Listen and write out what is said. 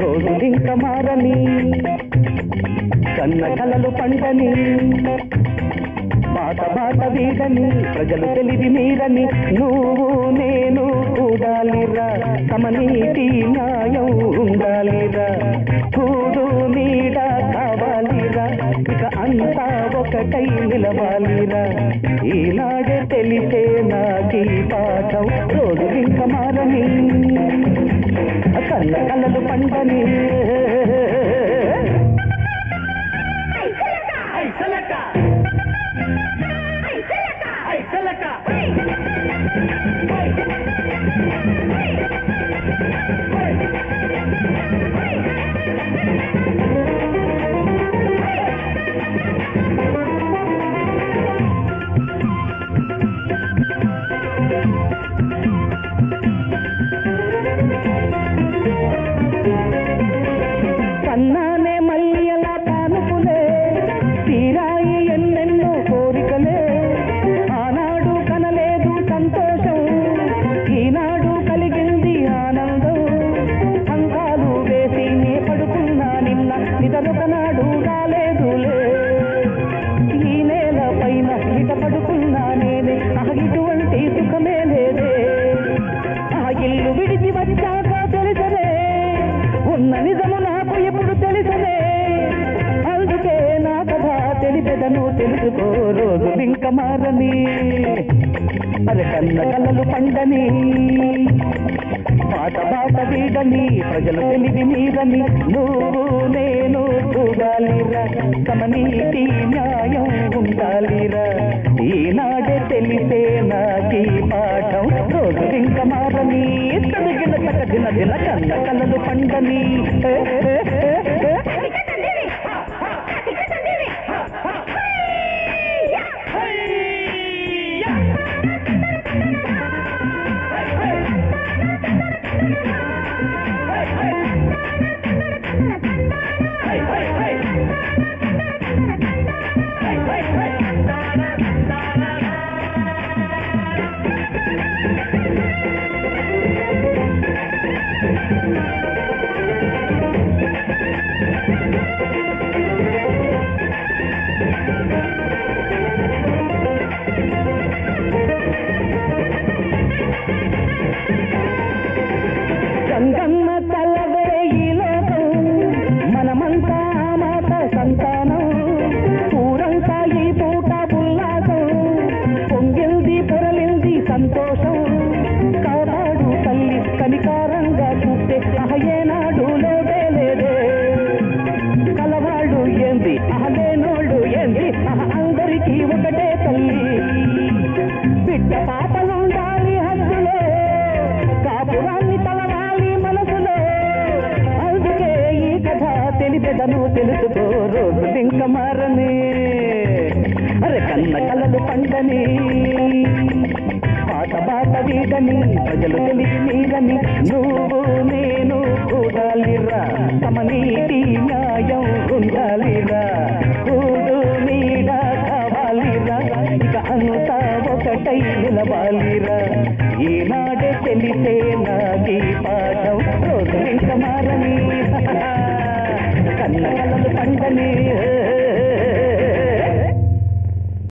రోజులింక మారని కన్న కలలు పండని బాట బాట వీడని ప్రజలు తెలివి మీరని నువ్వు నేను కూడాలిరా సమనీతి న్యాయం ఉండాలిరా కూడు నీడ కావాలిరా ఇక అంతా ఒకటై నిలవాలిరా ఈనాడే తెలిసే నాకీ పాఠం రోజు ఇంక మారని కళ్ళ కళ్ళలు పండని కన్నానే మళ్ళీ అలా పానుకులే తీరాయి ఎన్నెన్నో కోరికలే ఆనాడు కనలేదు సంతోషం ఈనాడు కలిగింది ఆనందం అంకాలు వేసి నే పడుకున్నా నిన్న నిదరొకనాడు రాలేదులే ఈ నేల పైన ఇట పడుకున్నా నేనే ఆ ఇటువంటి సుఖమే లేదే ఆ ఇల్లు విడిచి వచ్చాక తెలిసనే ఉన్న నిజము నాకు ఎప్పుడు తెలిసనే అందుకే నా కథ తెలిపెదను తెలుసుకో రోజు ఇంక మారని అరే కన్న కళ్ళలు పండని పాట బాట వీడని ప్రజలు తెలివి మీరని నువ్వు నేను చూడాలిరా సమనీతి న్యాయం ఉండాలిరా ఈనాడే తెలిసే నాకీ పాఠం రోజు ఇంక మారని తదిగిన చక్క దిన దిన కన్న కళ్ళలు పండని ఏ, ఏ, ఏ, ఏ. గంగమ్మ తల్లవే ఈ లోకం మనమంతా ఆ మాత సంతానం ఊరంతా ఈ పూట ఉల్లాసం పొంగిల్ది పొరలింది సంతోషం కాపాడు తల్లి కనికారంగా చూస్తే అహయేనాడు లేదే లేదే కలవాళ్ళు ఏంది అహలేనోళ్ళు ఏంది అహ అందరికీ ఒకటే తల్లి బిడ్డ పాపలుండాలి హద్దులో కాపురాన్ని తలవాలి మనసులో అందుకే ఈ కథ తెలిపెదను తెలుసుకో రోజు ఇంక మారని అరే కన్న కలలు పండని పాట బాట వీడని ప్రజలు తెలిసి మీరని నువ్వు నేను కూడాలిరా సమనీతి న్యాయం ఉండాలిరా కూడు నీడ కావాలిరా ఇక అంతా ఒకటై నిలవాలిరా ఈనాడే తెలిసే నాది పాఠం రోజు ఇంక మారని